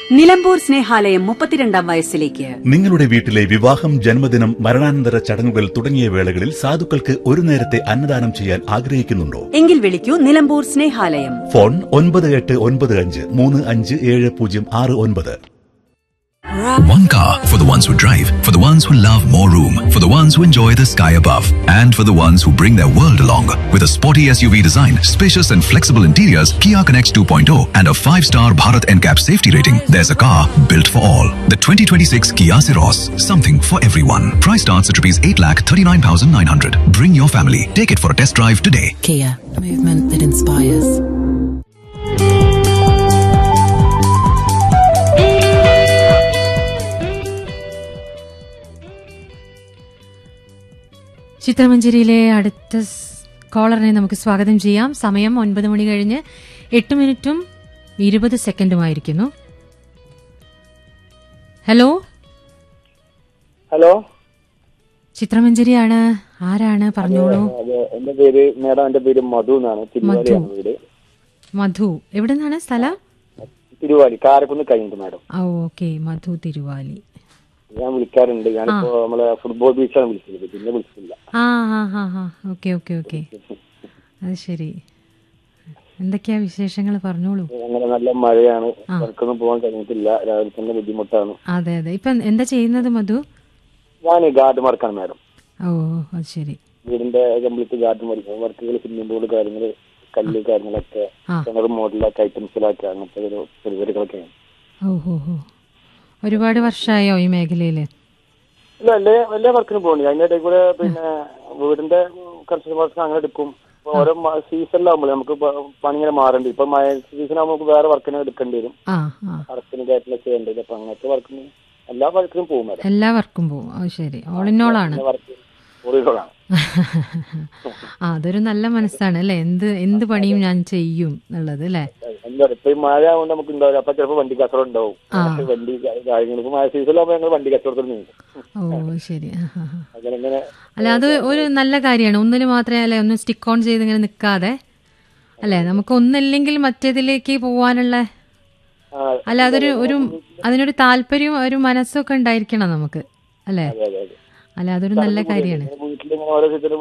നിലമ്പൂർ സ്നേഹാലയം മുപ്പത്തിരണ്ടാം വയസ്സിലേക്ക് നിങ്ങളുടെ വീട്ടിലെ വിവാഹം ജന്മദിനം മരണാനന്തര ചടങ്ങുകൾ തുടങ്ങിയ വേളകളിൽ സാധുക്കൾക്ക് ഒരു നേരത്തെ അന്നദാനം ചെയ്യാൻ ആഗ്രഹിക്കുന്നുണ്ടോ എങ്കിൽ വിളിക്കൂ നിലമ്പൂർ സ്നേഹാലയം ഫോൺ ഒൻപത് എട്ട് ഒൻപത് അഞ്ച് മൂന്ന് അഞ്ച് ഏഴ് പൂജ്യം ആറ് ഒൻപത് One car for the ones who drive, for the ones who love more room, for the ones who enjoy the sky above, and for the ones who bring their world along. With a sporty SUV design, spacious and flexible interiors, Kia Connects 2.0, and a 5-star Bharat NCAP safety rating, there's a car built for all. The 2026 Kia Ceros, something for everyone. Price starts at rupees 8,39,900. Bring your family. Take it for a test drive today. Kia, movement that inspires. ചിത്രമഞ്ചേരിയിലെ അടുത്ത സ് കോളറിനെ നമുക്ക് സ്വാഗതം ചെയ്യാം സമയം ഒൻപത് മണി കഴിഞ്ഞ് എട്ട് മിനിറ്റും ഇരുപത് സെക്കൻഡുമായിരിക്കുന്നു ഹലോ ഹലോ ചിത്രമഞ്ചേരിയാണ് ആരാണ് പറഞ്ഞോളൂ അത് എന്റെ പേര് മേഡം എന്റെ പേര് മധു എന്നാണ് തിരുവാലിയാണ് വീട് മധു എവിടെ നിന്നാണ് സ്ഥലം തിരുവാലി കാരക്കുന്ന് കഴിഞ്ഞിട്ട് മാഡം ഓ ഓക്കെ മധു തിരുവാലി ഞാൻ വിളിക്കാറുണ്ട് ഞാനിപ്പോ നമ്മളെ ഫുട്ബോൾ ബീച്ചാണ് വിളിച്ചത് പിന്നെ വിളിച്ചില്ല ആ ആ ഹാ ഹാ ഓക്കെ ഓക്കെ ഓക്കെ അത് ശരി എന്തൊക്കെയാ വിശേഷങ്ങൾ പറഞ്ഞോളൂ അങ്ങനെ നല്ല മഴയാണ് വർക്കൊന്നും പോകാൻ കഴിഞ്ഞിട്ടില്ല രാവിലെ തന്നെ ബുദ്ധിമുട്ടാണ് അതെ അതെ ഇപ്പം എന്താ ചെയ്യുന്നത് മധു ഞാൻ ഗാർഡ് വർക്കാണ് മാഡം ഓ അത് ശരി വീടിന്റെ കംപ്ലീറ്റ് ഗാർഡ് വർക്ക് വർക്കുകൾ സിമെന്റ് ബോർഡ് കാര്യങ്ങൾ കല്ല് കാര്യങ്ങളൊക്കെ ആ. കിണർ മോഡലൊക്കെ ഐറ്റംസിലൊക്കെ അങ്ങനത്തെ ഒരു പരിപാടികളൊക്കെയാണ് ഓ ഹോ ഹോ ഒരുപാട് വർഷമായോ ഈ മേഖലയില് ഇല്ല എല്ലാ എല്ലാ വർക്കിനും പോകുന്നുണ്ട് അതിന്റെ ഇടയിൽ കൂടെ പിന്നെ വീടിന്റെ കൺസ്ട്രക്ഷൻ വർക്ക് അങ്ങനെ എടുക്കും ഇപ്പൊ ഓരോ സീസണിലാകുമ്പോൾ നമുക്ക് പ- പണി ഇങ്ങനെ മാറേണ്ടി ഇപ്പൊ മഴ സീസൺ ആകുമ്പോൾ നമുക്ക് വേറെ വർക്കിന് എടുക്കേണ്ടി വരും ആ ആ വർക്കിന് കാര്യത്തില് ചെയ്യേണ്ടി വരും അപ്പൊ അങ്ങനത്തെ വർക്കിന് എല്ലാ വർക്കിനും പോകും മാഡം എല്ലാ വർക്കും പോവും അത് ശരി ഓൾ ഇൻ ഓൾ ആണ് വർക്ക് മുറികളാണ് ആ അതൊരു നല്ല മനസ്സാണ് അല്ലേ എന്ത് എന്ത് പണിയും ഞാൻ ചെയ്യും എന്നുള്ളത് അല്ലേ എന്താ പറയുക ഇപ്പൊ ഈ മഴ ആവുകൊണ്ട് നമുക്ക് ഉണ്ടാവില്ല അപ്പൊ ചിലപ്പോൾ വണ്ടി കച്ചവടം ഉണ്ടാവും വണ്ടി കാര്യങ്ങൾ ഇപ്പൊ മഴ സീസണിലാകുമ്പോൾ ഞങ്ങൾ വണ്ടി കച്ചവടത്തിൽ നീങ്ങും ഓ ശരി ആ, ആ, ആ. അങ്ങനെ ഇങ്ങനെ അല്ല അത് ഒരു നല്ല കാര്യമാണ് ഒന്നിന് മാത്രമേ അല്ലെ ഒന്ന് സ്റ്റിക്ക് ഓൺ ചെയ്ത് ഇങ്ങനെ നിൽക്കാതെ അല്ലേ നമുക്ക് ഒന്നില്ലെങ്കിൽ മറ്റേതിലേക്ക് പോവാനുള്ള ആ, അല്ല അതൊരു ഒരു അതിനൊരു താല്പര്യവും ഒരു മനസ്സൊക്കെ ഉണ്ടായിരിക്കണം നമുക്ക് അല്ലേ അതെ അതെ അതെ അല്ല അതൊരു നല്ല കാര്യമാണ് വീട്ടിലിങ്ങനെ ഓരോ സീസണിലും